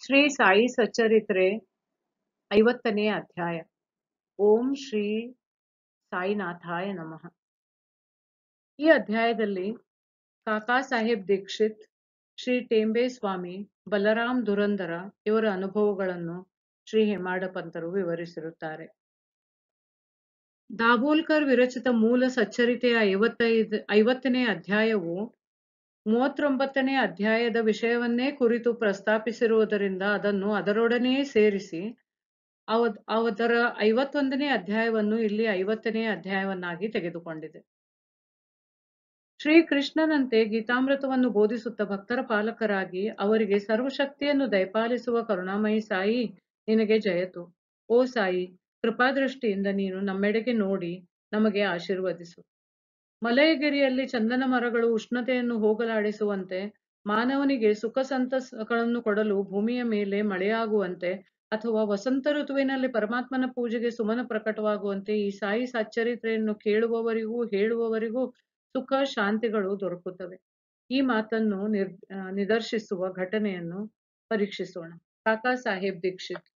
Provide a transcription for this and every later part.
ಶ್ರೀ ಸಾಯಿ ಸಚ್ಚರಿತ್ರೆ ಐವತ್ತನೇ ಅಧ್ಯಾಯ ಓಂ ಶ್ರೀ ಸಾಯಿನಾಥಾಯ ನಮಃ ಈ ಅಧ್ಯಾಯದಲ್ಲಿ ಕಾಕಾ ಸಾಹೇಬ್ ದೀಕ್ಷಿತ್ ಶ್ರೀ ಟೇಂಬೆ ಸ್ವಾಮಿ ಬಲರಾಮ್ ದುರಂದರ ಇವರ ಅನುಭವಗಳನ್ನು ಶ್ರೀ ಹೇಮಾಡ ಪಂತರು ವಿವರಿಸಿರುತ್ತಾರೆ ದಾಬೋಲ್ಕರ್ ವಿರಚಿತ ಮೂಲ ಸಚ್ಚರಿತೆಯ ಐವತ್ತೈದು ಐವತ್ತನೇ ಅಧ್ಯಾಯವು ಮೂವತ್ತೊಂಬತ್ತನೇ ಅಧ್ಯಾಯದ ವಿಷಯವನ್ನೇ ಕುರಿತು ಪ್ರಸ್ತಾಪಿಸಿರುವುದರಿಂದ ಅದನ್ನು ಅದರೊಡನೆಯೇ ಸೇರಿಸಿ ಅವ ಅದರ ಐವತ್ತೊಂದನೇ ಅಧ್ಯಾಯವನ್ನು ಇಲ್ಲಿ ಐವತ್ತನೇ ಅಧ್ಯಾಯವನ್ನಾಗಿ ತೆಗೆದುಕೊಂಡಿದೆ ಶ್ರೀಕೃಷ್ಣನಂತೆ ಗೀತಾಮೃತವನ್ನು ಬೋಧಿಸುತ್ತ ಭಕ್ತರ ಪಾಲಕರಾಗಿ ಅವರಿಗೆ ಸರ್ವಶಕ್ತಿಯನ್ನು ದಯಪಾಲಿಸುವ ಕರುಣಾಮಯಿ ಸಾಯಿ ನಿನಗೆ ಜಯತು ಓ ಸಾಯಿ ಕೃಪಾದೃಷ್ಟಿಯಿಂದ ನೀನು ನಮ್ಮೆಡೆಗೆ ನೋಡಿ ನಮಗೆ ಆಶೀರ್ವದಿಸು ಮಲಯಗಿರಿಯಲ್ಲಿ ಚಂದನ ಮರಗಳು ಉಷ್ಣತೆಯನ್ನು ಹೋಗಲಾಡಿಸುವಂತೆ ಮಾನವನಿಗೆ ಸುಖ ಸಂತಸಗಳನ್ನು ಕೊಡಲು ಭೂಮಿಯ ಮೇಲೆ ಮಳೆಯಾಗುವಂತೆ ಅಥವಾ ವಸಂತ ಋತುವಿನಲ್ಲಿ ಪರಮಾತ್ಮನ ಪೂಜೆಗೆ ಸುಮನ ಪ್ರಕಟವಾಗುವಂತೆ ಈ ಸಾಯಿ ಸಚ್ಚರಿತ್ರೆಯನ್ನು ಕೇಳುವವರಿಗೂ ಹೇಳುವವರಿಗೂ ಸುಖ ಶಾಂತಿಗಳು ದೊರಕುತ್ತವೆ ಈ ಮಾತನ್ನು ನಿರ್ ನಿದರ್ಶಿಸುವ ಘಟನೆಯನ್ನು ಪರೀಕ್ಷಿಸೋಣ ಕಾಕಾ ಸಾಹೇಬ್ ದೀಕ್ಷಿತ್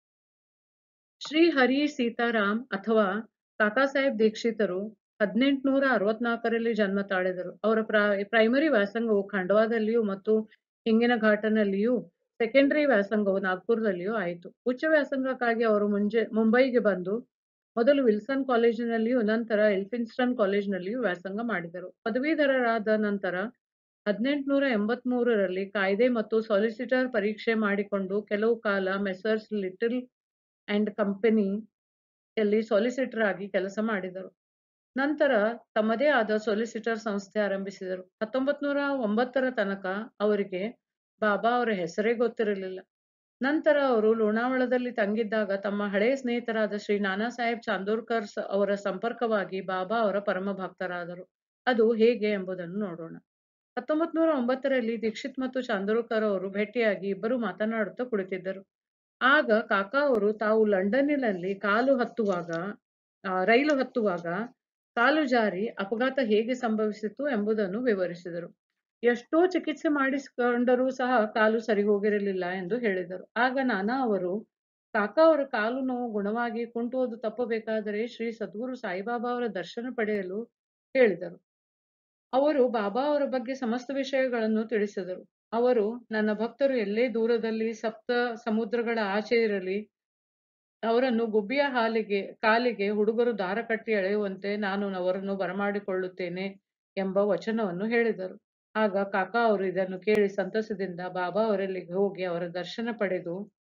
ಶ್ರೀ ಹರಿ ಸೀತಾರಾಮ್ ಅಥವಾ ಕಾಕಾ ಸಾಹೇಬ್ ದೀಕ್ಷಿತರು ಹದಿನೆಂಟುನೂರ ಅರವತ್ನಾಲ್ಕರಲ್ಲಿ ಜನ್ಮ ತಾಳಿದರು ಅವರ ಪ್ರೈಮರಿ ವ್ಯಾಸಂಗವು ಖಂಡವಾದಲ್ಲಿಯೂ ಮತ್ತು ಹಿಂಗಿನ ಘಾಟನಲ್ಲಿಯೂ ಸೆಕೆಂಡರಿ ವ್ಯಾಸಂಗವು ನಾಗ್ಪುರದಲ್ಲಿಯೂ ಆಯಿತು ಉಚ್ಚ ವ್ಯಾಸಂಗಕ್ಕಾಗಿ ಅವರು ಮುಂಜೆ ಮುಂಬೈಗೆ ಬಂದು ಮೊದಲು ವಿಲ್ಸನ್ ಕಾಲೇಜಿನಲ್ಲಿಯೂ ನಂತರ ಎಲ್ಫಿನ್ಸ್ಟನ್ ಕಾಲೇಜಿನಲ್ಲಿಯೂ ವ್ಯಾಸಂಗ ಮಾಡಿದರು ಪದವೀಧರರಾದ ನಂತರ ಹದಿನೆಂಟುನೂರ ಎಂಬತ್ ಮೂರರಲ್ಲಿ ಕಾಯ್ದೆ ಮತ್ತು ಸಾಲಿಸಿಟರ್ ಪರೀಕ್ಷೆ ಮಾಡಿಕೊಂಡು ಕೆಲವು ಕಾಲ ಮೆಸರ್ಸ್ ಲಿಟಲ್ ಅಂಡ್ ಕಂಪನಿಯಲ್ಲಿ ಸಾಲಿಸಿಟರ್ ಆಗಿ ಕೆಲಸ ಮಾಡಿದರು ನಂತರ ತಮ್ಮದೇ ಆದ ಸೊಲಿಸಿಟರ್ ಸಂಸ್ಥೆ ಆರಂಭಿಸಿದರು ಹತ್ತೊಂಬತ್ ನೂರ ಒಂಬತ್ತರ ತನಕ ಅವರಿಗೆ ಬಾಬಾ ಅವರ ಹೆಸರೇ ಗೊತ್ತಿರಲಿಲ್ಲ ನಂತರ ಅವರು ಲೋಣಾವಳದಲ್ಲಿ ತಂಗಿದ್ದಾಗ ತಮ್ಮ ಹಳೆಯ ಸ್ನೇಹಿತರಾದ ಶ್ರೀ ನಾನಾ ಸಾಹೇಬ್ ಚಾಂದೋರ್ಕರ್ ಅವರ ಸಂಪರ್ಕವಾಗಿ ಬಾಬಾ ಅವರ ಪರಮ ಭಕ್ತರಾದರು ಅದು ಹೇಗೆ ಎಂಬುದನ್ನು ನೋಡೋಣ ಹತ್ತೊಂಬತ್ ನೂರ ಒಂಬತ್ತರಲ್ಲಿ ದೀಕ್ಷಿತ್ ಮತ್ತು ಚಾಂದೋರ್ಕರ್ ಅವರು ಭೇಟಿಯಾಗಿ ಇಬ್ಬರು ಮಾತನಾಡುತ್ತಾ ಕುಳಿತಿದ್ದರು ಆಗ ಕಾಕಾ ಅವರು ತಾವು ಲಂಡನ್ನಿನಲ್ಲಿ ಕಾಲು ಹತ್ತುವಾಗ ರೈಲು ಹತ್ತುವಾಗ ಕಾಲು ಜಾರಿ ಅಪಘಾತ ಹೇಗೆ ಸಂಭವಿಸಿತು ಎಂಬುದನ್ನು ವಿವರಿಸಿದರು ಎಷ್ಟೋ ಚಿಕಿತ್ಸೆ ಮಾಡಿಸಿಕೊಂಡರೂ ಸಹ ಕಾಲು ಸರಿ ಹೋಗಿರಲಿಲ್ಲ ಎಂದು ಹೇಳಿದರು ಆಗ ನಾನಾ ಅವರು ಕಾಕಾ ಅವರ ಕಾಲು ನೋವು ಗುಣವಾಗಿ ಕುಂಟುವುದು ತಪ್ಪಬೇಕಾದರೆ ಶ್ರೀ ಸದ್ಗುರು ಸಾಯಿಬಾಬಾ ಅವರ ದರ್ಶನ ಪಡೆಯಲು ಹೇಳಿದರು ಅವರು ಬಾಬಾ ಅವರ ಬಗ್ಗೆ ಸಮಸ್ತ ವಿಷಯಗಳನ್ನು ತಿಳಿಸಿದರು ಅವರು ನನ್ನ ಭಕ್ತರು ಎಲ್ಲೇ ದೂರದಲ್ಲಿ ಸಪ್ತ ಸಮುದ್ರಗಳ ಆಚೆ ಇರಲಿ ಅವರನ್ನು ಗುಬ್ಬಿಯ ಹಾಲಿಗೆ ಕಾಲಿಗೆ ಹುಡುಗರು ದಾರ ಕಟ್ಟಿ ಎಳೆಯುವಂತೆ ನಾನು ಅವರನ್ನು ಬರಮಾಡಿಕೊಳ್ಳುತ್ತೇನೆ ಎಂಬ ವಚನವನ್ನು ಹೇಳಿದರು ಆಗ ಕಾಕಾ ಅವರು ಇದನ್ನು ಕೇಳಿ ಸಂತಸದಿಂದ ಬಾಬಾ ಅವರಲ್ಲಿಗೆ ಹೋಗಿ ಅವರ ದರ್ಶನ ಪಡೆದು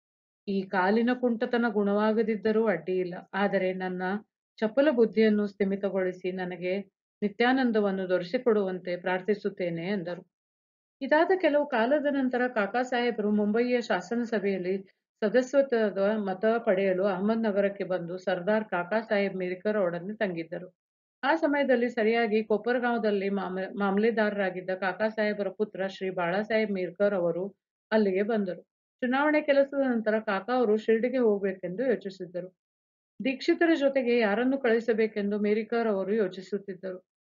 ಈ ಕಾಲಿನ ಕುಂಟತನ ಗುಣವಾಗದಿದ್ದರೂ ಅಡ್ಡಿಯಿಲ್ಲ ಆದರೆ ನನ್ನ ಚಪಲ ಬುದ್ಧಿಯನ್ನು ಸ್ಥಿಮಿತಗೊಳಿಸಿ ನನಗೆ ನಿತ್ಯಾನಂದವನ್ನು ದೊರೆಸಿಕೊಡುವಂತೆ ಪ್ರಾರ್ಥಿಸುತ್ತೇನೆ ಎಂದರು ಇದಾದ ಕೆಲವು ಕಾಲದ ನಂತರ ಕಾಕಾ ಸಾಹೇಬರು ಮುಂಬಯಿಯ ಶಾಸನ ಸಭೆಯಲ್ಲಿ ಸದಸ್ಯತ್ವದ ಮತ ಪಡೆಯಲು ಅಹಮದ್ ನಗರಕ್ಕೆ ಬಂದು ಸರ್ದಾರ್ ಕಾಕಾ ಸಾಹೇಬ್ ಮಿರಿಕರ್ ಅವರೊಡನೆ ತಂಗಿದ್ದರು ಆ ಸಮಯದಲ್ಲಿ ಸರಿಯಾಗಿ ಕೊಪ್ಪರಗಾಂವದಲ್ಲಿ ಮಾಮ ಮಾಮಲೆದಾರರಾಗಿದ್ದ ಕಾಕಾ ಸಾಹೇಬರ ಪುತ್ರ ಶ್ರೀ ಬಾಳಾಸಾಹೇಬ್ ಮೀರ್ಕರ್ ಅವರು ಅಲ್ಲಿಗೆ ಬಂದರು ಚುನಾವಣೆ ಕೆಲಸದ ನಂತರ ಕಾಕಾ ಅವರು ಶಿರ್ಡಿಗೆ ಹೋಗಬೇಕೆಂದು ಯೋಚಿಸಿದ್ದರು ದೀಕ್ಷಿತರ ಜೊತೆಗೆ ಯಾರನ್ನು ಕಳಿಸಬೇಕೆಂದು ಮೇರಿಕರ್ ಅವರು ಯೋಚಿಸುತ್ತಿದ್ದರು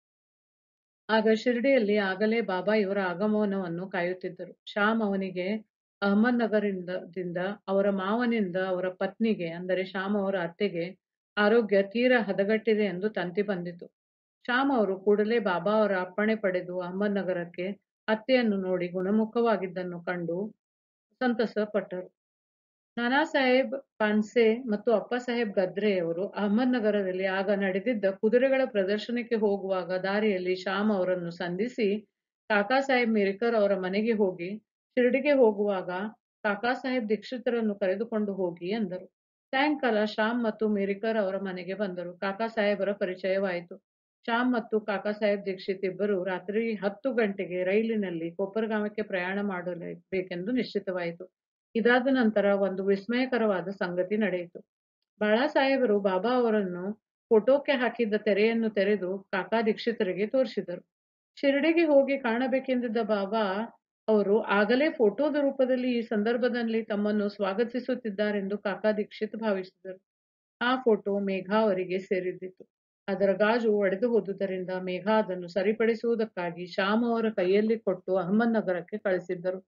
ಆಗ ಶಿರ್ಡಿಯಲ್ಲಿ ಆಗಲೇ ಬಾಬಾ ಇವರ ಆಗಮನವನ್ನು ಕಾಯುತ್ತಿದ್ದರು ಶ್ಯಾಮ್ ಅವನಿಗೆ ಅಹಮದ್ ನಗರದಿಂದ ಅವರ ಮಾವನಿಂದ ಅವರ ಪತ್ನಿಗೆ ಅಂದರೆ ಶ್ಯಾಮ್ ಅವರ ಅತ್ತೆಗೆ ಆರೋಗ್ಯ ತೀರಾ ಹದಗಟ್ಟಿದೆ ಎಂದು ತಂತಿ ಬಂದಿತು ಶ್ಯಾಮ್ ಅವರು ಕೂಡಲೇ ಬಾಬಾ ಅವರ ಅಪ್ಪಣೆ ಪಡೆದು ಅಹಮದ್ ನಗರಕ್ಕೆ ಅತ್ತೆಯನ್ನು ನೋಡಿ ಗುಣಮುಖವಾಗಿದ್ದನ್ನು ಕಂಡು ಸಂತಸ ಪಟ್ಟರು ನಾನಾ ಸಾಹೇಬ್ ಪಾನ್ಸೆ ಮತ್ತು ಅಪ್ಪ ಸಾಹೇಬ್ ಗದ್ರೆಯವರು ಅಹಮದ್ ನಗರದಲ್ಲಿ ಆಗ ನಡೆದಿದ್ದ ಕುದುರೆಗಳ ಪ್ರದರ್ಶನಕ್ಕೆ ಹೋಗುವಾಗ ದಾರಿಯಲ್ಲಿ ಶ್ಯಾಮ್ ಅವರನ್ನು ಸಂಧಿಸಿ ಕಾಕಾ ಸಾಹೇಬ್ ಮಿರಿಕರ್ ಅವರ ಮನೆಗೆ ಹೋಗಿ ಶಿರ್ಡಿಗೆ ಹೋಗುವಾಗ ಕಾಕಾ ಸಾಹೇಬ್ ದೀಕ್ಷಿತರನ್ನು ಕರೆದುಕೊಂಡು ಹೋಗಿ ಎಂದರು ಸಾಯಂಕಾಲ ಶ್ಯಾಮ್ ಮತ್ತು ಮಿರಿಕರ್ ಅವರ ಮನೆಗೆ ಬಂದರು ಕಾಕಾ ಸಾಹೇಬರ ಪರಿಚಯವಾಯಿತು ಶ್ಯಾಮ್ ಮತ್ತು ಕಾಕಾ ಸಾಹೇಬ್ ದೀಕ್ಷಿತ್ ಇಬ್ಬರು ರಾತ್ರಿ ಹತ್ತು ಗಂಟೆಗೆ ರೈಲಿನಲ್ಲಿ ಕೊಪ್ಪರಗಾಮಕ್ಕೆ ಪ್ರಯಾಣ ಮಾಡಲೇಬೇಕೆಂದು ನಿಶ್ಚಿತವಾಯಿತು ಇದಾದ ನಂತರ ಒಂದು ವಿಸ್ಮಯಕರವಾದ ಸಂಗತಿ ನಡೆಯಿತು ಬಾಳಾ ಸಾಹೇಬರು ಬಾಬಾ ಅವರನ್ನು ಫೋಟೋಕ್ಕೆ ಹಾಕಿದ್ದ ತೆರೆಯನ್ನು ತೆರೆದು ಕಾಕಾ ದೀಕ್ಷಿತರಿಗೆ ತೋರಿಸಿದರು ಶಿರ್ಡಿಗೆ ಹೋಗಿ ಕಾಣಬೇಕೆಂದಿದ್ದ ಬಾಬಾ ಅವರು ಆಗಲೇ ಫೋಟೋದ ರೂಪದಲ್ಲಿ ಈ ಸಂದರ್ಭದಲ್ಲಿ ತಮ್ಮನ್ನು ಸ್ವಾಗತಿಸುತ್ತಿದ್ದಾರೆಂದು ಕಾಕಾ ದೀಕ್ಷಿತ್ ಭಾವಿಸಿದರು ಆ ಫೋಟೋ ಮೇಘಾ ಅವರಿಗೆ ಸೇರಿದ್ದಿತು ಅದರ ಗಾಜು ಒಡೆದು ಹೋದುದರಿಂದ ಮೇಘಾ ಅದನ್ನು ಸರಿಪಡಿಸುವುದಕ್ಕಾಗಿ ಶ್ಯಾಮ್ ಅವರ ಕೈಯಲ್ಲಿ ಕೊಟ್ಟು ಅಹಮದ್ ನಗರಕ್ಕೆ ಕಳಿಸಿದ್ದರು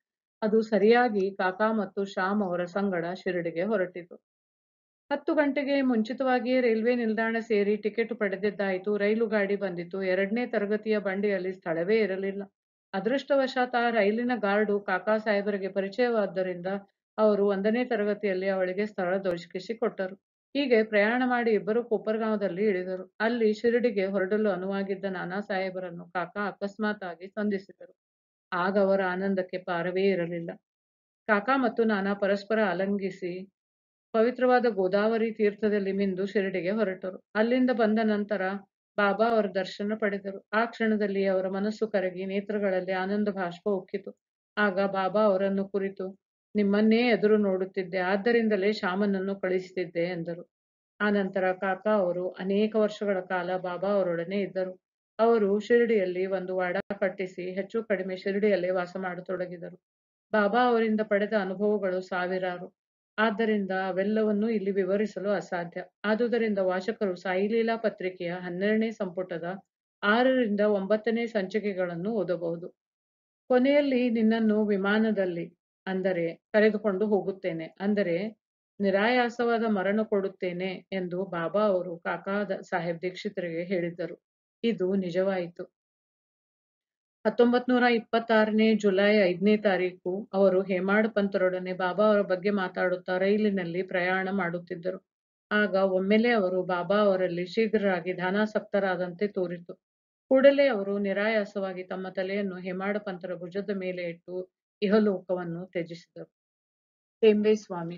ಅದು ಸರಿಯಾಗಿ ಕಾಕಾ ಮತ್ತು ಶ್ಯಾಮ್ ಅವರ ಸಂಗಡ ಶಿರಡಿಗೆ ಹೊರಟಿತು ಹತ್ತು ಗಂಟೆಗೆ ಮುಂಚಿತವಾಗಿಯೇ ರೈಲ್ವೆ ನಿಲ್ದಾಣ ಸೇರಿ ಟಿಕೆಟ್ ಪಡೆದಿದ್ದಾಯಿತು ರೈಲು ಗಾಡಿ ಬಂದಿತು ಎರಡನೇ ತರಗತಿಯ ಬಂಡಿಯಲ್ಲಿ ಸ್ಥಳವೇ ಇರಲಿಲ್ಲ ಅದೃಷ್ಟವಶಾತ್ ಆ ರೈಲಿನ ಗಾರ್ಡು ಕಾಕಾ ಸಾಹೇಬರಿಗೆ ಪರಿಚಯವಾದ್ದರಿಂದ ಅವರು ಒಂದನೇ ತರಗತಿಯಲ್ಲಿ ಅವಳಿಗೆ ಸ್ಥಳ ದೊರಕಿಸಿಕೊಟ್ಟರು ಹೀಗೆ ಪ್ರಯಾಣ ಮಾಡಿ ಇಬ್ಬರು ಕೊಪ್ಪರಗಾಂವದಲ್ಲಿ ಇಳಿದರು ಅಲ್ಲಿ ಶಿರಡಿಗೆ ಹೊರಡಲು ಅನುವಾಗಿದ್ದ ನಾನಾ ಸಾಹೇಬರನ್ನು ಕಾಕಾ ಅಕಸ್ಮಾತ್ ಆಗಿ ಸಂಧಿಸಿದರು ಆಗ ಅವರ ಆನಂದಕ್ಕೆ ಪಾರವೇ ಇರಲಿಲ್ಲ ಕಾಕಾ ಮತ್ತು ನಾನಾ ಪರಸ್ಪರ ಅಲಂಗಿಸಿ ಪವಿತ್ರವಾದ ಗೋದಾವರಿ ತೀರ್ಥದಲ್ಲಿ ಮಿಂದು ಶಿರಡಿಗೆ ಹೊರಟರು ಅಲ್ಲಿಂದ ಬಂದ ನಂತರ ಬಾಬಾ ಅವರ ದರ್ಶನ ಪಡೆದರು ಆ ಕ್ಷಣದಲ್ಲಿ ಅವರ ಮನಸ್ಸು ಕರಗಿ ನೇತ್ರಗಳಲ್ಲಿ ಆನಂದ ಬಾಷ್ಪ ಉಕ್ಕಿತು ಆಗ ಬಾಬಾ ಅವರನ್ನು ಕುರಿತು ನಿಮ್ಮನ್ನೇ ಎದುರು ನೋಡುತ್ತಿದ್ದೆ ಆದ್ದರಿಂದಲೇ ಶ್ಯಾಮನನ್ನು ಕಳಿಸುತ್ತಿದ್ದೆ ಎಂದರು ಆ ನಂತರ ಕಾಕಾ ಅವರು ಅನೇಕ ವರ್ಷಗಳ ಕಾಲ ಬಾಬಾ ಅವರೊಡನೆ ಇದ್ದರು ಅವರು ಶಿರಡಿಯಲ್ಲಿ ಒಂದು ವಾಡ ಕಟ್ಟಿಸಿ ಹೆಚ್ಚು ಕಡಿಮೆ ಶಿರಡಿಯಲ್ಲೇ ವಾಸ ಮಾಡತೊಡಗಿದರು ಬಾಬಾ ಅವರಿಂದ ಪಡೆದ ಅನುಭವಗಳು ಸಾವಿರಾರು ಆದ್ದರಿಂದ ಅವೆಲ್ಲವನ್ನೂ ಇಲ್ಲಿ ವಿವರಿಸಲು ಅಸಾಧ್ಯ ಆದುದರಿಂದ ವಾಚಕರು ಸಾಯಿಲೀಲಾ ಪತ್ರಿಕೆಯ ಹನ್ನೆರಡನೇ ಸಂಪುಟದ ಆರರಿಂದ ಒಂಬತ್ತನೇ ಸಂಚಿಕೆಗಳನ್ನು ಓದಬಹುದು ಕೊನೆಯಲ್ಲಿ ನಿನ್ನನ್ನು ವಿಮಾನದಲ್ಲಿ ಅಂದರೆ ಕರೆದುಕೊಂಡು ಹೋಗುತ್ತೇನೆ ಅಂದರೆ ನಿರಾಯಾಸವಾದ ಮರಣ ಕೊಡುತ್ತೇನೆ ಎಂದು ಬಾಬಾ ಅವರು ಕಾಕಾ ಸಾಹೇಬ್ ದೀಕ್ಷಿತರಿಗೆ ಹೇಳಿದ್ದರು ಇದು ನಿಜವಾಯಿತು ಹತ್ತೊಂಬತ್ ನೂರ ಇಪ್ಪತ್ತಾರನೇ ಜುಲೈ ಐದನೇ ತಾರೀಕು ಅವರು ಹೇಮಾಡ್ ಪಂತರೊಡನೆ ಬಾಬಾ ಅವರ ಬಗ್ಗೆ ಮಾತಾಡುತ್ತಾ ರೈಲಿನಲ್ಲಿ ಪ್ರಯಾಣ ಮಾಡುತ್ತಿದ್ದರು ಆಗ ಒಮ್ಮೆಲೆ ಅವರು ಬಾಬಾ ಅವರಲ್ಲಿ ಶೀಘ್ರರಾಗಿ ಧ್ಯಾನಾಸಕ್ತರಾದಂತೆ ತೋರಿತು ಕೂಡಲೇ ಅವರು ನಿರಾಯಾಸವಾಗಿ ತಮ್ಮ ತಲೆಯನ್ನು ಹೇಮಾಡ ಪಂತರ ಭುಜದ ಮೇಲೆ ಇಟ್ಟು ಇಹಲೋಕವನ್ನು ತ್ಯಜಿಸಿದರು ಟೆಂಬೆ ಸ್ವಾಮಿ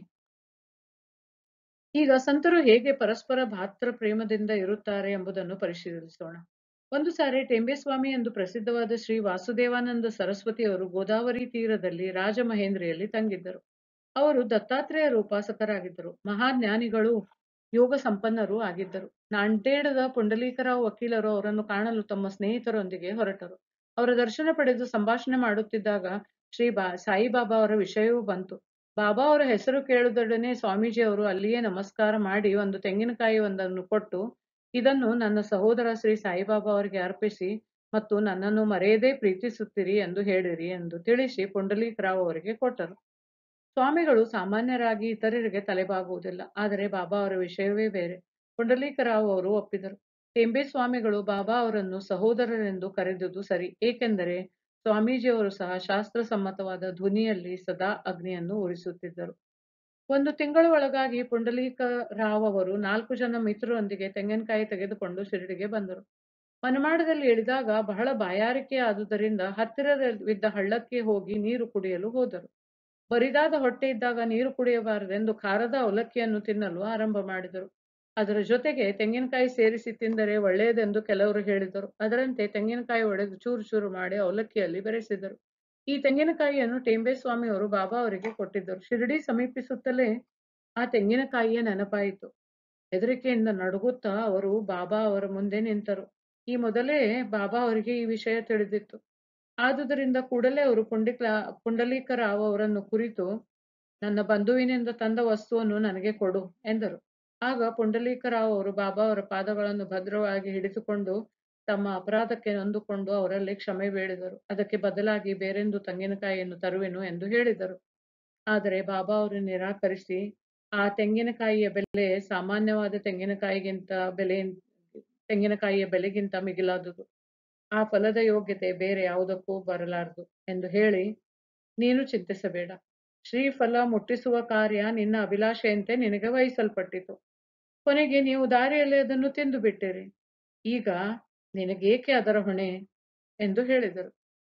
ಈಗ ಸಂತರು ಹೇಗೆ ಪರಸ್ಪರ ಭಾತ್ರ ಪ್ರೇಮದಿಂದ ಇರುತ್ತಾರೆ ಎಂಬುದನ್ನು ಪರಿಶೀಲಿಸೋಣ ಒಂದು ಸಾರಿ ಟೆಂಬೆಸ್ವಾಮಿ ಎಂದು ಪ್ರಸಿದ್ಧವಾದ ಶ್ರೀ ವಾಸುದೇವಾನಂದ ಸರಸ್ವತಿಯವರು ಗೋದಾವರಿ ತೀರದಲ್ಲಿ ರಾಜಮಹೇಂದ್ರಿಯಲ್ಲಿ ತಂಗಿದ್ದರು ಅವರು ದತ್ತಾತ್ರೇಯರ ಉಪಾಸಕರಾಗಿದ್ದರು ಮಹಾಜ್ಞಾನಿಗಳು ಯೋಗ ಸಂಪನ್ನರೂ ಆಗಿದ್ದರು ನಾಂಡೇಡದ ಪುಂಡಲೀಕರಾವ್ ವಕೀಲರು ಅವರನ್ನು ಕಾಣಲು ತಮ್ಮ ಸ್ನೇಹಿತರೊಂದಿಗೆ ಹೊರಟರು ಅವರ ದರ್ಶನ ಪಡೆದು ಸಂಭಾಷಣೆ ಮಾಡುತ್ತಿದ್ದಾಗ ಶ್ರೀ ಬಾ ಸಾಯಿಬಾಬಾ ಅವರ ವಿಷಯವೂ ಬಂತು ಬಾಬಾ ಅವರ ಹೆಸರು ಕೇಳಿದೊಡನೆ ಸ್ವಾಮೀಜಿ ಅವರು ಅಲ್ಲಿಯೇ ನಮಸ್ಕಾರ ಮಾಡಿ ಒಂದು ತೆಂಗಿನಕಾಯಿ ಒಂದನ್ನು ಕೊಟ್ಟು ಇದನ್ನು ನನ್ನ ಸಹೋದರ ಶ್ರೀ ಸಾಯಿಬಾಬಾ ಅವರಿಗೆ ಅರ್ಪಿಸಿ ಮತ್ತು ನನ್ನನ್ನು ಮರೆಯದೇ ಪ್ರೀತಿಸುತ್ತೀರಿ ಎಂದು ಹೇಳಿರಿ ಎಂದು ತಿಳಿಸಿ ಪುಂಡಲೀಕರಾವ್ ಅವರಿಗೆ ಕೊಟ್ಟರು ಸ್ವಾಮಿಗಳು ಸಾಮಾನ್ಯರಾಗಿ ಇತರರಿಗೆ ತಲೆಬಾಗುವುದಿಲ್ಲ ಆದರೆ ಬಾಬಾ ಅವರ ವಿಷಯವೇ ಬೇರೆ ಪುಂಡಲೀಕರಾವ್ ಅವರು ಒಪ್ಪಿದರು ಟೆಂಬೆ ಸ್ವಾಮಿಗಳು ಬಾಬಾ ಅವರನ್ನು ಸಹೋದರರೆಂದು ಕರೆದುದು ಸರಿ ಏಕೆಂದರೆ ಸ್ವಾಮೀಜಿಯವರು ಸಹ ಶಾಸ್ತ್ರ ಸಮ್ಮತವಾದ ಧ್ವನಿಯಲ್ಲಿ ಸದಾ ಅಗ್ನಿಯನ್ನು ಉರಿಸುತ್ತಿದ್ದರು ಒಂದು ತಿಂಗಳ ಒಳಗಾಗಿ ಪುಂಡಲೀಕ ರಾವ್ ಅವರು ನಾಲ್ಕು ಜನ ಮಿತ್ರರೊಂದಿಗೆ ತೆಂಗಿನಕಾಯಿ ತೆಗೆದುಕೊಂಡು ಶಿರಡಿಗೆ ಬಂದರು ಮನಮಾಡದಲ್ಲಿ ಇಳಿದಾಗ ಬಹಳ ಬಾಯಾರಿಕೆ ಆದುದರಿಂದ ಹತ್ತಿರವಿದ್ದ ಹಳ್ಳಕ್ಕೆ ಹೋಗಿ ನೀರು ಕುಡಿಯಲು ಹೋದರು ಬರಿದಾದ ಹೊಟ್ಟೆ ಇದ್ದಾಗ ನೀರು ಕುಡಿಯಬಾರದೆಂದು ಖಾರದ ಅವಲಕ್ಕಿಯನ್ನು ತಿನ್ನಲು ಆರಂಭ ಮಾಡಿದರು ಅದರ ಜೊತೆಗೆ ತೆಂಗಿನಕಾಯಿ ಸೇರಿಸಿ ತಿಂದರೆ ಒಳ್ಳೆಯದೆಂದು ಕೆಲವರು ಹೇಳಿದರು ಅದರಂತೆ ತೆಂಗಿನಕಾಯಿ ಒಡೆದು ಚೂರು ಚೂರು ಮಾಡಿ ಅವಲಕ್ಕಿಯಲ್ಲಿ ಬೆರೆಸಿದರು ಈ ತೆಂಗಿನಕಾಯಿಯನ್ನು ಟೇಂಬೆ ಸ್ವಾಮಿಯವರು ಬಾಬಾ ಅವರಿಗೆ ಕೊಟ್ಟಿದ್ದರು ಶಿರಡಿ ಸಮೀಪಿಸುತ್ತಲೇ ಆ ತೆಂಗಿನಕಾಯಿಯ ನೆನಪಾಯಿತು ಹೆದರಿಕೆಯಿಂದ ನಡುಗುತ್ತಾ ಅವರು ಬಾಬಾ ಅವರ ಮುಂದೆ ನಿಂತರು ಈ ಮೊದಲೇ ಬಾಬಾ ಅವರಿಗೆ ಈ ವಿಷಯ ತಿಳಿದಿತ್ತು ಆದುದರಿಂದ ಕೂಡಲೇ ಅವರು ಪುಂಡಿಕ ಪುಂಡಲೀಕರಾವ್ ಅವರನ್ನು ಕುರಿತು ನನ್ನ ಬಂಧುವಿನಿಂದ ತಂದ ವಸ್ತುವನ್ನು ನನಗೆ ಕೊಡು ಎಂದರು ಆಗ ಪುಂಡಲೀಕರಾವ್ ಅವರು ಬಾಬಾ ಅವರ ಪಾದಗಳನ್ನು ಭದ್ರವಾಗಿ ಹಿಡಿದುಕೊಂಡು ತಮ್ಮ ಅಪರಾಧಕ್ಕೆ ನೊಂದುಕೊಂಡು ಅವರಲ್ಲಿ ಕ್ಷಮೆ ಬೇಡಿದರು ಅದಕ್ಕೆ ಬದಲಾಗಿ ಬೇರೆಂದು ತೆಂಗಿನಕಾಯಿಯನ್ನು ತರುವೆನು ಎಂದು ಹೇಳಿದರು ಆದರೆ ಬಾಬಾ ಅವರು ನಿರಾಕರಿಸಿ ಆ ತೆಂಗಿನಕಾಯಿಯ ಬೆಲೆ ಸಾಮಾನ್ಯವಾದ ತೆಂಗಿನಕಾಯಿಗಿಂತ ಬೆಲೆ ತೆಂಗಿನಕಾಯಿಯ ಬೆಲೆಗಿಂತ ಮಿಗಿಲಾದುದು ಆ ಫಲದ ಯೋಗ್ಯತೆ ಬೇರೆ ಯಾವುದಕ್ಕೂ ಬರಲಾರದು ಎಂದು ಹೇಳಿ ನೀನು ಚಿಂತಿಸಬೇಡ ಶ್ರೀಫಲ ಮುಟ್ಟಿಸುವ ಕಾರ್ಯ ನಿನ್ನ ಅಭಿಲಾಷೆಯಂತೆ ನಿನಗೆ ವಹಿಸಲ್ಪಟ್ಟಿತು ಕೊನೆಗೆ ನೀವು ದಾರಿಯಲ್ಲಿ ಅದನ್ನು ತಿಂದು ಬಿಟ್ಟಿರಿ ಈಗ ನಿನಗೇಕೆ ಅದರ ಹೊಣೆ ಎಂದು ಹೇಳಿದರು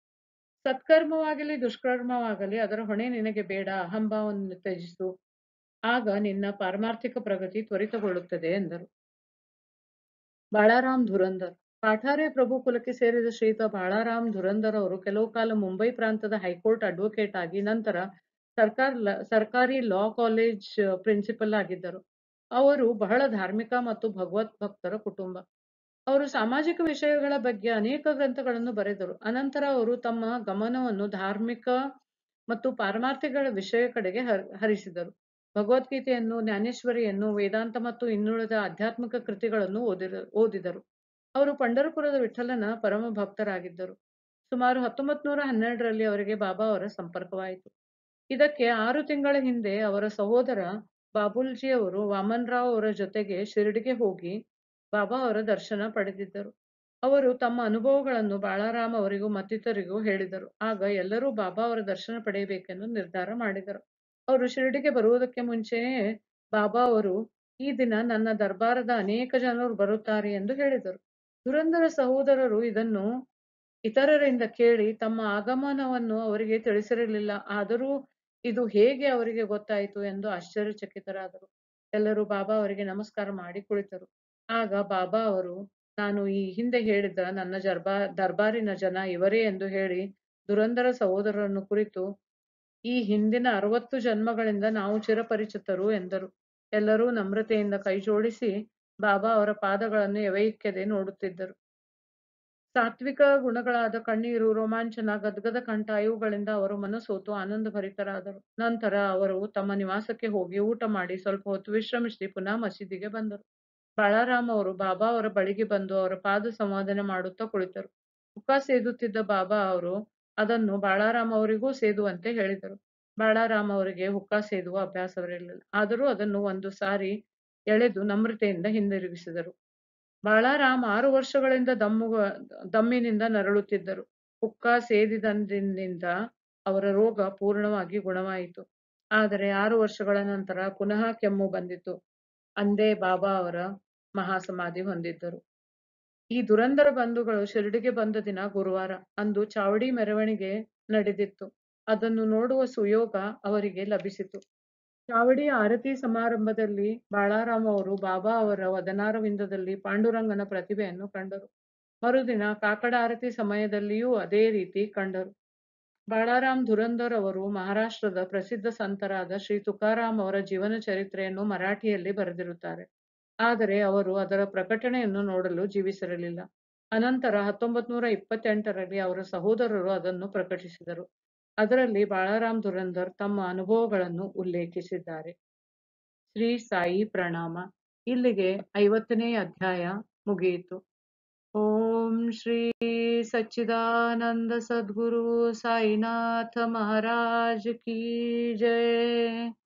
ಸತ್ಕರ್ಮವಾಗಲಿ ದುಷ್ಕರ್ಮವಾಗಲಿ ಅದರ ಹೊಣೆ ನಿನಗೆ ಬೇಡ ಅಹಂಭಾವವನ್ನು ತ್ಯಜಿಸು ಆಗ ನಿನ್ನ ಪಾರಮಾರ್ಥಿಕ ಪ್ರಗತಿ ತ್ವರಿತಗೊಳ್ಳುತ್ತದೆ ಎಂದರು ಬಾಳಾರಾಮ್ ಧುರಂಧರ್ ಕಾಠಾರೆ ಪ್ರಭು ಕುಲಕ್ಕೆ ಸೇರಿದ ಶ್ರೀಯುತ ಬಾಳಾರಾಮ್ ಧುರಂಧರ್ ಅವರು ಕೆಲವು ಕಾಲ ಮುಂಬೈ ಪ್ರಾಂತದ ಹೈಕೋರ್ಟ್ ಅಡ್ವೊಕೇಟ್ ಆಗಿ ನಂತರ ಸರ್ಕಾರ ಸರ್ಕಾರಿ ಲಾ ಕಾಲೇಜ್ ಪ್ರಿನ್ಸಿಪಲ್ ಆಗಿದ್ದರು ಅವರು ಬಹಳ ಧಾರ್ಮಿಕ ಮತ್ತು ಭಗವತ್ ಭಕ್ತರ ಕುಟುಂಬ ಅವರು ಸಾಮಾಜಿಕ ವಿಷಯಗಳ ಬಗ್ಗೆ ಅನೇಕ ಗ್ರಂಥಗಳನ್ನು ಬರೆದರು ಅನಂತರ ಅವರು ತಮ್ಮ ಗಮನವನ್ನು ಧಾರ್ಮಿಕ ಮತ್ತು ಪಾರಮಾರ್ಥಿಗಳ ವಿಷಯ ಕಡೆಗೆ ಹರಿಸಿದರು ಭಗವದ್ಗೀತೆಯನ್ನು ಜ್ಞಾನೇಶ್ವರಿಯನ್ನು ವೇದಾಂತ ಮತ್ತು ಇನ್ನುಳಿದ ಆಧ್ಯಾತ್ಮಿಕ ಕೃತಿಗಳನ್ನು ಓದಿದ ಓದಿದರು ಅವರು ಪಂಡರಪುರದ ವಿಠಲನ ಪರಮ ಭಕ್ತರಾಗಿದ್ದರು ಸುಮಾರು ಹತ್ತೊಂಬತ್ ನೂರ ಹನ್ನೆರಡರಲ್ಲಿ ಅವರಿಗೆ ಬಾಬಾ ಅವರ ಸಂಪರ್ಕವಾಯಿತು ಇದಕ್ಕೆ ಆರು ತಿಂಗಳ ಹಿಂದೆ ಅವರ ಸಹೋದರ ಬಾಬುಲ್ಜಿಯವರು ವಾಮನ್ರಾವ್ ಅವರ ಜೊತೆಗೆ ಶಿರಡಿಗೆ ಹೋಗಿ ಬಾಬಾ ಅವರ ದರ್ಶನ ಪಡೆದಿದ್ದರು ಅವರು ತಮ್ಮ ಅನುಭವಗಳನ್ನು ಬಾಳಾರಾಮ್ ಅವರಿಗೂ ಮತ್ತಿತರಿಗೂ ಹೇಳಿದರು ಆಗ ಎಲ್ಲರೂ ಬಾಬಾ ಅವರ ದರ್ಶನ ಪಡೆಯಬೇಕೆಂದು ನಿರ್ಧಾರ ಮಾಡಿದರು ಅವರು ಶಿರಡಿಗೆ ಬರುವುದಕ್ಕೆ ಮುಂಚೆಯೇ ಬಾಬಾ ಅವರು ಈ ದಿನ ನನ್ನ ದರ್ಬಾರದ ಅನೇಕ ಜನರು ಬರುತ್ತಾರೆ ಎಂದು ಹೇಳಿದರು ದುರಂದರ ಸಹೋದರರು ಇದನ್ನು ಇತರರಿಂದ ಕೇಳಿ ತಮ್ಮ ಆಗಮನವನ್ನು ಅವರಿಗೆ ತಿಳಿಸಿರಲಿಲ್ಲ ಆದರೂ ಇದು ಹೇಗೆ ಅವರಿಗೆ ಗೊತ್ತಾಯಿತು ಎಂದು ಆಶ್ಚರ್ಯಚಕಿತರಾದರು ಎಲ್ಲರೂ ಬಾಬಾ ಅವರಿಗೆ ನಮಸ್ಕಾರ ಮಾಡಿ ಕುಳಿತರು ಆಗ ಬಾಬಾ ಅವರು ನಾನು ಈ ಹಿಂದೆ ಹೇಳಿದ ನನ್ನ ಜರ್ಬಾ ದರ್ಬಾರಿನ ಜನ ಇವರೇ ಎಂದು ಹೇಳಿ ದುರಂದರ ಸಹೋದರರನ್ನು ಕುರಿತು ಈ ಹಿಂದಿನ ಅರವತ್ತು ಜನ್ಮಗಳಿಂದ ನಾವು ಚಿರಪರಿಚಿತರು ಎಂದರು ಎಲ್ಲರೂ ನಮ್ರತೆಯಿಂದ ಕೈಜೋಡಿಸಿ ಬಾಬಾ ಅವರ ಪಾದಗಳನ್ನು ಎವೆಯಿಕ್ಕದೆ ನೋಡುತ್ತಿದ್ದರು ಸಾತ್ವಿಕ ಗುಣಗಳಾದ ಕಣ್ಣೀರು ರೋಮಾಂಚನ ಗದ್ಗದ ಕಂಠ ಇವುಗಳಿಂದ ಅವರು ಮನಸೋತು ಆನಂದ ಭರಿತರಾದರು ನಂತರ ಅವರು ತಮ್ಮ ನಿವಾಸಕ್ಕೆ ಹೋಗಿ ಊಟ ಮಾಡಿ ಸ್ವಲ್ಪ ಹೊತ್ತು ವಿಶ್ರಮಿಸಿ ಪುನಃ ಮಸೀದಿಗೆ ಬಂದರು ಬಾಳಾರಾಮ್ ಅವರು ಬಾಬಾ ಅವರ ಬಳಿಗೆ ಬಂದು ಅವರ ಪಾದ ಸಂವಾದನೆ ಮಾಡುತ್ತಾ ಕುಳಿತರು ಮುಖ ಸೇದುತ್ತಿದ್ದ ಬಾಬಾ ಅವರು ಅದನ್ನು ಬಾಳಾರಾಮ್ ಅವರಿಗೂ ಸೇದುವಂತೆ ಹೇಳಿದರು ಬಾಳಾರಾಮ್ ಅವರಿಗೆ ಹುಕ್ಕ ಸೇದುವ ಅಭ್ಯಾಸವಿರಲಿಲ್ಲ ಆದರೂ ಅದನ್ನು ಒಂದು ಸಾರಿ ಎಳೆದು ನಮ್ರತೆಯಿಂದ ಹಿಂದಿರುಗಿಸಿದರು ಬಾಳಾರಾಮ್ ಆರು ವರ್ಷಗಳಿಂದ ದಮ್ಮು ದಮ್ಮಿನಿಂದ ನರಳುತ್ತಿದ್ದರು ಹುಕ್ಕ ಸೇದಿದಂದಿನಿಂದ ಅವರ ರೋಗ ಪೂರ್ಣವಾಗಿ ಗುಣವಾಯಿತು ಆದರೆ ಆರು ವರ್ಷಗಳ ನಂತರ ಪುನಃ ಕೆಮ್ಮು ಬಂದಿತು ಅಂದೇ ಬಾಬಾ ಅವರ ಮಹಾಸಮಾಧಿ ಹೊಂದಿದ್ದರು ಈ ದುರಂದರ ಬಂಧುಗಳು ಶಿರಡಿಗೆ ಬಂದ ದಿನ ಗುರುವಾರ ಅಂದು ಚಾವಡಿ ಮೆರವಣಿಗೆ ನಡೆದಿತ್ತು ಅದನ್ನು ನೋಡುವ ಸುಯೋಗ ಅವರಿಗೆ ಲಭಿಸಿತು ಚಾವಡಿ ಆರತಿ ಸಮಾರಂಭದಲ್ಲಿ ಬಾಳಾರಾಮ್ ಅವರು ಬಾಬಾ ಅವರ ವದನಾರವಿಂದದಲ್ಲಿ ಪಾಂಡುರಂಗನ ಪ್ರತಿಭೆಯನ್ನು ಕಂಡರು ಮರುದಿನ ಕಾಕಡ ಆರತಿ ಸಮಯದಲ್ಲಿಯೂ ಅದೇ ರೀತಿ ಕಂಡರು ಬಾಳಾರಾಮ್ ಧುರಂಧರ್ ಅವರು ಮಹಾರಾಷ್ಟ್ರದ ಪ್ರಸಿದ್ಧ ಸಂತರಾದ ಶ್ರೀ ತುಕಾರಾಮ್ ಅವರ ಜೀವನ ಚರಿತ್ರೆಯನ್ನು ಮರಾಠಿಯಲ್ಲಿ ಬರೆದಿರುತ್ತಾರೆ ಆದರೆ ಅವರು ಅದರ ಪ್ರಕಟಣೆಯನ್ನು ನೋಡಲು ಜೀವಿಸಿರಲಿಲ್ಲ ಅನಂತರ ಹತ್ತೊಂಬತ್ ನೂರ ಇಪ್ಪತ್ತೆಂಟರಲ್ಲಿ ಅವರ ಸಹೋದರರು ಅದನ್ನು ಪ್ರಕಟಿಸಿದರು ಅದರಲ್ಲಿ ಬಾಳಾರಾಮ್ ಧುರಂಧರ್ ತಮ್ಮ ಅನುಭವಗಳನ್ನು ಉಲ್ಲೇಖಿಸಿದ್ದಾರೆ ಶ್ರೀ ಸಾಯಿ ಪ್ರಣಾಮ ಇಲ್ಲಿಗೆ ಐವತ್ತನೇ ಅಧ್ಯಾಯ ಮುಗಿಯಿತು ಓಂ ಶ್ರೀ ಸಚ್ಚಿದಾನಂದ ಸದ್ಗುರು ಸಾಯಿನಾಥ ಮಹಾರಾಜ್ ಕಿ ಜಯ